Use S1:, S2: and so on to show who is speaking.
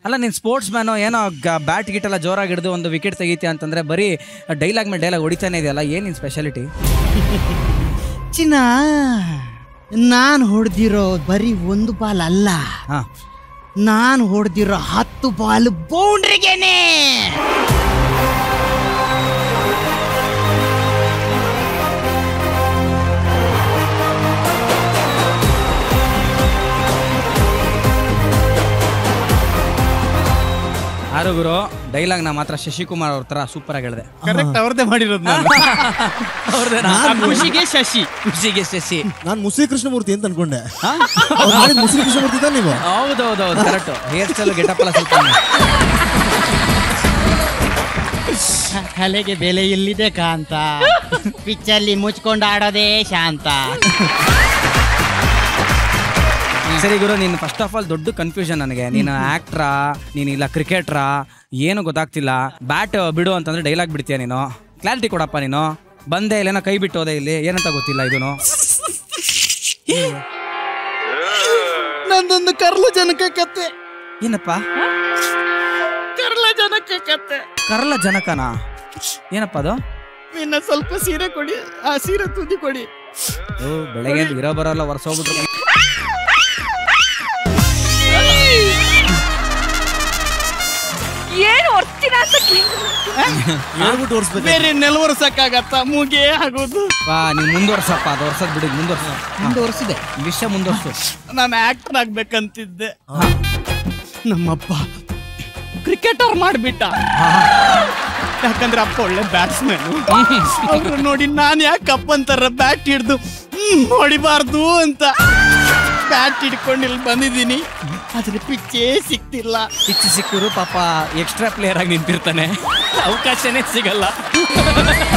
S1: ಅಲ್ಲ ನೀನ್ sports man ಏನೋ ಬ್ಯಾಟ್ ಗಿಟ್ ಎಲ್ಲ ಜೋರಾಗಿ ಹಿಡಿದು ಒಂದು ವಿಕೆಟ್ ತೆಗಿತೀಯ ಅಂತಂದ್ರೆ ಬರೀ ಡೈಲಾಗ್ ಮೇಲೆ ಡೈಲಾಗ್ ಹೊಡಿತಾನೆ ಇದೆಯಲ್ಲ ಏನ್ ನಿನ್ ಸ್ಪೆಷಾಲಿಟಿ
S2: ಚಿನ್ನ ನಾನು ಹೊಡೆದಿರೋ ಬರೀ ಒಂದು ಬಾಲ್ ಅಲ್ಲ
S1: ಹಾ
S2: ನಾನು ಹೊಡೆದಿರೋ ಹತ್ತು ಬಾಲ್ ಬೌಂಡ್ರಿಗೆನೆ
S1: ಆರು ಗುರು ಡೈಲಾಗ್ ನಾ ಮಾತ್ರ ಶಶಿಕುಮಾರ್ ಅವ್ರ ತರ ಸೂಪರ್ ಆಗಿ ಹೇಳಿದೆ
S3: ಕರೆಕ್ಟ್ ಅವ್ರದ್ದೇ ಮಾಡಿರೋದು ನಾನು ಖುಷಿಗೆ ಶಶಿ
S1: ಖುಷಿಗೆ ಶಶಿ
S4: ನಾನು ಮುಸ್ಲಿ ಕೃಷ್ಣಮೂರ್ತಿ ಅಂತ ಅನ್ಕೊಂಡೆ ಅವ್ರು ಮಾಡಿದ್ ಮುಸ್ಲಿ ಕೃಷ್ಣಮೂರ್ತಿ ತಾನೆ ನೀವು
S1: ಹೌದೌದೌದು ಕರೆಕ್ಟ್ ಹೇರ್ ಸ್ಟೈಲ್ ಗೆಟಪ್ ಎಲ್ಲ ಸ್ವಲ್ಪ
S2: ಕಲೆಗೆ ಬೆಲೆ ಎಲ್ಲಿದೆ ಕಾಂತ ಪಿಚ್ಚಲ್ಲಿ ಮುಚ್ಕೊಂಡು ಆಡೋದೇ ಶಾಂತ
S1: ಸರಿ ಗುರು ನೀನು ಫಸ್ಟ್ ಆಫ್ ಆಲ್ ದೊಡ್ಡ ಕನ್ಫ್ಯೂಷನ್ ನನಗೆ ನೀನು ಆಕ್ಟ್ರಾ ನೀನು ಇಲ್ಲ ಕ್ರಿಕೆಟ್ರಾ ಏನು ಗೊತ್ತಾಗ್ತಿಲ್ಲ ಬ್ಯಾಟ್ ಬಿಡು ಅಂತಂದ್ರೆ ಡೈಲಾಗ್ ಬಿಡ್ತೀಯ ನೀನು ಕ್ಲಾರಿಟಿ ಕೊಡಪ್ಪ ನೀನು ಬಂದೆ ಇಲ್ಲೇನೋ ಕೈ ಬಿಟ್ಟು ಹೋದೆ ಇಲ್ಲಿ ಏನಂತ ಗೊತ್ತಿಲ್ಲ ಇದನ್ನು
S2: ನಂದೊಂದು ಕರ್ಲು ಜನಕ ಕತೆ
S1: ಏನಪ್ಪ
S2: ಕರ್ಲ ಜನಕ ಕತೆ
S1: ಕರಲ ಜನಕನಾ ಏನಪ್ಪ ಅದು
S2: ಇನ್ನ ಸ್ವಲ್ಪ ಸೀರೆ ಕೊಡಿ ಆ ಸೀರೆ ತುದಿ ಕೊಡಿ
S1: ಓ ಬೆಳಗ್ಗೆ ಇರೋ ಬರೋಲ್ಲ ವರ್ಷೋಗ್ಬಿಟ್ರು
S5: ಏನು ಹೊರ್ತೀನ ಅಂತ
S4: ಹೇಳ್ಬಿಟ್ಟು ಓಡಿಸ್ಬೇಕು
S2: ಬೇರೆ ನೆಲವರ್ಸಕ್ಕಾಗತ್ತ ಮುಗೆ ಆಗೋದು
S1: ವಾ ನೀವು ಮುಂದುವರ್ಸಪ್ಪ ಅದು ವರ್ಷದ್ ಬಿಡಿ ಮುಂದುವರ್ಸ
S2: ಮುಂದುವರ್ಸಿದೆ
S1: ವಿಷಯ ಮುಂದುವರ್ಸು
S2: ನಾನು ಆಕ್ಟರ್ ಆಗ್ಬೇಕಂತಿದ್ದೆ ನಮ್ಮಪ್ಪ ಕ್ರಿಕೆಟರ್ ಮಾಡ್ಬಿಟ್ಟ ಯಾಕಂದ್ರೆ ಅಪ್ಪ ಒಳ್ಳೆ ಬ್ಯಾಟ್ಸ್ಮನ್ ಅವ್ರು ನೋಡಿ ನಾನು ಯಾಕೆ ಅಪ್ಪಂತರ ಬ್ಯಾಟ್ ಹಿಡ್ದು ಹ್ಮ್, ಹೊಡಿಬಾರ್ದು ಅಂತ ಬ್ಯಾಟ್ ಹಿಡ್ಕೊಂಡು ಇಲ್ಲಿ ಬಂದಿದ್ದೀನಿ ಆದ್ರೆ ಪಿಚ್ಚೇ ಸಿಕ್ತಿಲ್ಲ
S1: ಪಿಚ್ ಸಿಕ್ಕರು ಪಾಪ ಎಕ್ಸ್ಟ್ರಾ ಪ್ಲೇಯರ್ ಆಗಿ ನಿಂತಿರ್ತಾನೆ ಅವಕಾಶನೇ ಸಿಗಲ್ಲ